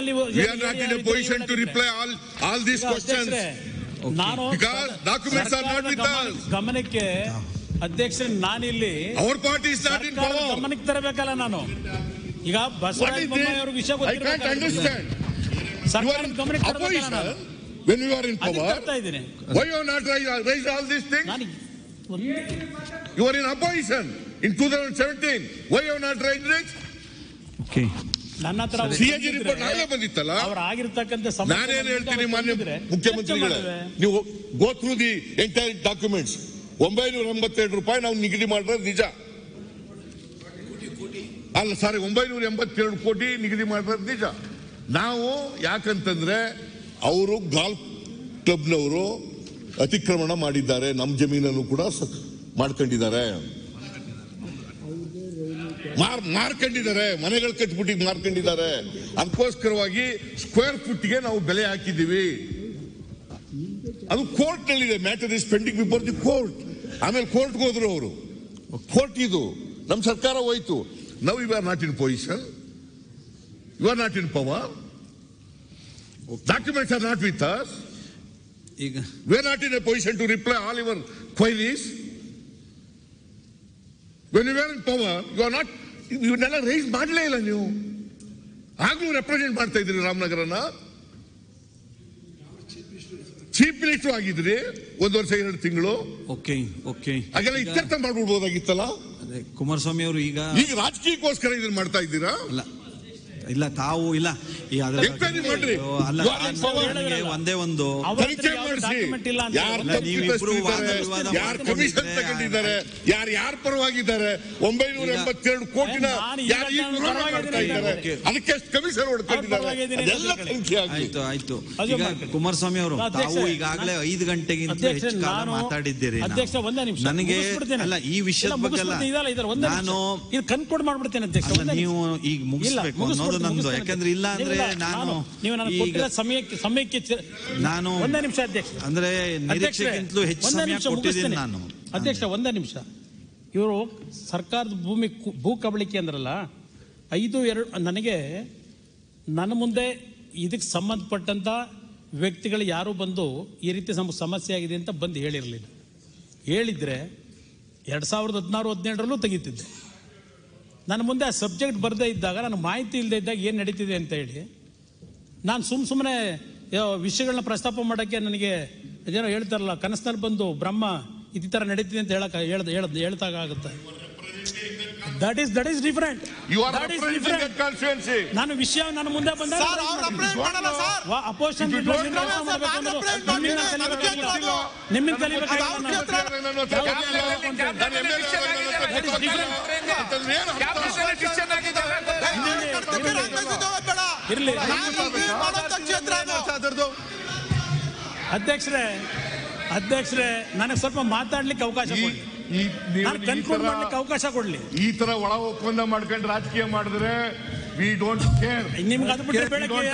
ಅಲ್ಲಿ We are not in a position to reply all, all these questions. ಅಧ್ಯಕ್ಷರೇ, ನಾನು Because documents are not ಸರ್ಕಾರದ with ಗಮನ- us. ಗಮನಕ್ಕೆ ಅಧ್ಯಕ್ಷರೇ ನಾನಿಲ್ಲಿ Our party is not in ಸರ್ಕಾರದ power. ಗಮನಕ್ಕೆ ತರಬೇಕಲ್ಲ ನಾನು ಈಗ What ಬಸವರಾಜ is ಬೊಮ್ಮಾಯಿ ಅವ್ರ ವಿಷಯ this? I can't ಗೊತ್ತಿರಬೇಕಾದ್ರೆ understand. You are ಸರ್ಕಾರದ in ಗಮನಕ್ಕೆ ತರಬೇಕಲ್ಲ opposition ನಾನು when you are in ಅದಕ್ಕೆ power. ತರ್ತಾ ಇದ್ದೀನಿ Why you are not raised, raised all these things? ನಾನು ಒಂದು- You are in opposition in 2017. Why you have not raised it? Okay ನನ್ನ ಹತ್ರ ಅವ್ರು CAG ಬಂದಿದ್ರೆ report ಆಗಲೇ ಬಂದಿತ್ತಲ್ಲ ಅವ್ರು ಆಗಿರ್ತಕ್ಕಂಥ ನಾನೇನ್ ಹೇಳ್ತೀನಿ ಮಾನ್ಯ ಬಂದಿದ್ರೆ ಮುಖ್ಯಮಂತ್ರಿಗಳೇ ಚರ್ಚೆ ಮಾಡುವೆ. ನೀವು go through the entire documents ಒಂಬೈನೂರ ಎಂಬತ್ತೆರಡು ರೂಪಾಯಿ ನಾವು ನಿಗದಿ ಮಾಡಿರೋದು ನಿಜ ಅಲ್ಲ ಸಾರಿ ಒಂಬೈನೂರ ಎಂಬತ್ತೆರಡು ಕೋಟಿ ನಿಗದಿ ಮಾಡಿರೋದು ನಿಜ ನಾವು ಯಾಕಂತಂದ್ರೆ ಅವರು ಗಾಲ್ಫ್ ಕ್ಲಬ್ನವರು ಅತಿಕ್ರಮಣ ಮಾಡಿದ್ದಾರೆ ನಮ್ಮ ಜಮೀನನ್ನು ಕೂಡ ಸ- ಮಾಡ್ಕೊಂಡಿದ್ದಾರೆ ಮಾರ್ ಮಾರ್ಕೊಂಡಿದ್ದಾರೆ ಮನೆಗಳು ಕಟ್ಬಿಟ್ಟು ಮಾರ್ಕೊಂಡಿದ್ದಾರೆ ಅದಕ್ಕೋಸ್ಕರವಾಗಿ ಸ್ಕ್ವೇರ್ ಫುಟ್ಗೆ ನಾವು ಬೆಲೆ ಹಾಕಿದ್ದೀವಿ ಅದು ಕೋರ್ಟ್ ನಲ್ಲಿದೆ matter is pending before the court ಆಮೇಲೆ ಕೋರ್ಟ್ ಹೋದ್ರು ಅವರು ಕೋರ್ಟ್ ಇದು ನಮ್ಮ ಸರ್ಕಾರ ಹೋಯ್ತು ನಾವು you are not in position you are not in power documents are not with us ಈಗ we are not in a position to reply all your queries when you are in power you are not ಇವನ್ನೆಲ್ಲ raise ಮಾಡಲೇ ಇಲ್ಲ ನೀವು ಆಗ್ಲೂ represent ಮಾಡ್ತಾ ಇದ್ರಿ ರಾಮನಗರನ chief minister ಆಗಿದ್ರಿ ಒಂದು ವರ್ಷ ಎರಡು ತಿಂಗಳು ಓಕೆ ಓಕೆ ಹಾಗೆಲ್ಲ ಇತ್ಯರ್ಥ ಮಾಡ್ಬಿಡ್ಬೋದಾಗಿತ್ತಲ್ಲ ಅದೇ ಕುಮಾರಸ್ವಾಮಿ ಅವರು ಈಗ ಈಗ ರಾಜಕೀಯಕ್ಕೋಸ್ಕರ ಇದನ್ನ ಮಾಡ್ತಾ ಇದ್ದೀರಾ ಅಲ್ಲ ಇಲ್ಲ ತಾವು ಇಲ್ಲ ಈ ಅದ್ರ Enquiry ಮಾಡ್ರಿ. ಅಯ್ಯೋ, ಅಲ್ಲ You are in power. ನನಗೆ ಒಂದೇ ಒಂದು ಅವ್ರ ಹತ್ರ ತನಿಖೆ ಯಾವ್ದು ಮಾಡಿಸಿ document ಇಲ್ಲ ಅಂತ ಯಾರು ಹೇಳಿದ್ರೆ ಅಲ್ಲ, ನೀವಿಬ್ರು ವಾದ ವಿವಾದ ಯಾರು ಮಾಡ್ಕೊಂಡಿದ್ರೆ ಕಮಿಷನ್ ತಗೊಂಡಿದ್ದಾರೆ ಯಾರು ಯಾರ ಪರವಾಗಿದ್ದಾರೆ ಒಂಬೈನೂರ ಈಗ- ಎಂಬತ್ತೆರಡು ಕೋಟಿನ ನಾನು ಈಗ ಯಾರು ಈಗ ನಾನು ವಿರೋಧ ಪರವಾಗಿದ್ದೀನಿ ಮಾಡ್ತಾ ಇದ್ದಾರೆ ಓಕೆ. ಅದಕ್ಕೆ ಎಷ್ಟು ಕಮಿಷನ್ ಹೊಡ್ಕೊಂಡಿದ್ದಾರೆ ಅವ್ರ ಪರವಾಗಿದ್ದೀನಿ ಅಂತ ಅದೆಲ್ಲ ತಿಳ್ಕೊಳ್ಳಿ. ತನಿಖೆ ಆಗಲಿ ಆಯ್ತು ಆಯ್ತು ಅದು ಈಗ ಮಾಡ್ಕೊಳ್ಳಿ. ಕುಮಾರಸ್ವಾಮಿ ಅವರು ಅಧ್ಯಕ್ಷರೇ, ತಾವು ಈಗಾಗಲೇ ನಾನು- ಐದು ಗಂಟೆಗಿಂತ ಅಧ್ಯಕ್ಷರೇ, ಹೆಚ್ಚು ಕಾಲ ನಾನು- ಮಾತಾಡಿದ್ದೀರಿ ನಾವು. ಅಧ್ಯಕ್ಷ ಒಂದೇ ನಿಮಿಷ ನನಗೆ ಮುಗಿಸ್ಬಿಡ್ತೇನೆ. ಅಲ್ಲ ಈ ವಿಷಯದ ಇಲ್ಲ, ಬಗ್ಗೆ ಅಲ್ಲ ಮುಗಿಸ್ಬಿಡ್ತೀನಿ. ಇದಲ್ಲ, ಇದರ ಒಂದೇ ನಿಮಿಷ. ನಾನು ಇದು ಕನ್ಕ್ಲೂಡ್ ಮಾಡ್ಬಿಡ್ತೇನೆ ಅಧ್ಯಕ್ಷ ಅಲ್ಲ, ಒಂದೇ ನೀವು ನಿಮಿಷ. ಈಗ ಮುಗಿಸ್ಬೇಕು ಇಲ್ಲ, ಅನ್ನೋದು ಮುಗಿಸ್ಬಿಡ್ತೀನಿ, ನಂದು. ಮುಗಿಸ್ತೀನಿ. ಯಾಕಂದ್ರೆ ಇಲ್ಲ ಅಂದ್ರೆ ಇಲ್ಲ, ನಾನು ನೀವು ನನಗೆ ಈಗ- ಕೊಟ್ಟಿರೋ ಸಮಯಕ್ಕೆ ಸಮಯಕ್ಕೆ ಚ- ನಾನು ಒಂದೇ ನಿಮಿಷ ಅಧ್ಯಕ್ಷ ಅಂದ್ರೆ ಅಧ್ಯಕ್ಷರೇ, ನಿರೀಕ್ಷೆಗಿಂತಲೂ ಹೆಚ್ಚು ಒಂದೇ ಸಮಯ ನಿಮಿಷ ಕೊಟ್ಟಿದ್ದೀನಿ ಮುಗಿಸ್ತೀನಿ. ನಾನು ಅಧ್ಯಕ್ಷ ಒಂದೇ ನಿಮಿಷ ಇವರು ಸರ್ಕಾರದ ಭೂಮಿ ಕು- ಭೂ ಕಬಳಿಕೆ ಅಂದ್ರಲ್ಲ ಐದು ಎರಡು ನನಗೆ ನನ್ನ ಮುಂದೆ ಇದಕ್ಕೆ ಸಂಬಂಧಪಟ್ಟಂತ ವ್ಯಕ್ತಿಗಳು ಯಾರು ಬಂದು ಈ ರೀತಿ ಸಮ ಸಮಸ್ಯೆ ಆಗಿದೆ ಅಂತ ಬಂದು ಹೇಳಿರಲಿಲ್ಲ ಹೇಳಿದ್ರೆ ಎರಡು ಸಾವಿರದ ಹದಿನಾರು ಹದಿನೇಳರಲ್ಲೂ ತೆಗಿತಿದ್ದೆ ನನ್ನ ಮುಂದೆ ಆ ಸಬ್ಜೆಕ್ಟ್ ಬರದೇ ಇದ್ದಾಗ ನನಗೆ ಮಾಹಿತಿ ಇಲ್ಲದೆ ಇದ್ದಾಗ ಏನು ನಡೀತಿದೆ ಅಂತ ಹೇಳಿ ನಾನು ಸುಮ್ಮ ಸುಮ್ಮನೆ ವಿಷಯಗಳನ್ನ ಪ್ರಸ್ತಾಪ ಮಾಡೋಕ್ಕೆ ನನಗೆ ಏನೋ ಹೇಳ್ತಾರಲ್ಲ ಕನಸಿನಲ್ಲಿ ಬಂದು ಬ್ರಹ್ಮ ಇದೇ ಥರ ನಡೀತಿದೆ ಅಂತ ಹೇಳಕ್ ಹೇಳ್ದ ಹೇಳ್ದ ಹೇಳ್ದಾಗ ಆಗುತ್ತೆ that is that is different you are that is representing different that constituency ನಾನು ವಿಷಯ ನನ್ನ ಮುಂದೆ ಬಂದ ಸರ್ ಅವ್ರು represent ಮಾಡಲ್ಲ sir opposition If you don't know, sir, ನಾನು represent ಮಾಡ್ತೀನಿ. ನನಗೆ ಗೊತ್ತಿಲ್ಲ. ನಿಮ್ಮಿಂದ ಅದು ಅವ್ರ ಕಲಿಬೇಕಾಗಿಲ್ಲ ಕ್ಷೇತ್ರ. ಕರ್ತವ್ಯ ನಿರ್ವಹಿಸಿದ್ದೇವೆ ಬೇಡ. ಇರ್ಲಿ. ನಾನು ಇಲ್ಲಿ ಮಾಡೋಂಥ ಕ್ಷೇತ್ರ ಅದು. ಅಧ್ಯಕ್ಷರೇ ಅಧ್ಯಕ್ಷರೇ ನನಗೆ ಸ್ವಲ್ಪ ಮಾತಾಡ್ಲಿಕ್ಕೆ ಅವಕಾಶ ಕೊಡಿ ನಾನು ಕನ್ಕ್ಲೂಡ್ ಮಾಡ್ಲಿಕ್ಕೆ ಅವಕಾಶ ಕೊಡ್ಲಿ ಈ ತರ ಒಳ ಒಪ್ಪಂದ ಮಾಡ್ಕೊಂಡು ರಾಜಕೀಯ ಮಾಡಿದ್ರೆ ವಿ ಡೋಂಟ್ ಕೇರ್ ನಿಮ್ಗೆ ಅದು ಬಿಟ್ಟರೆ ಬೆಳಗ್ಗೆ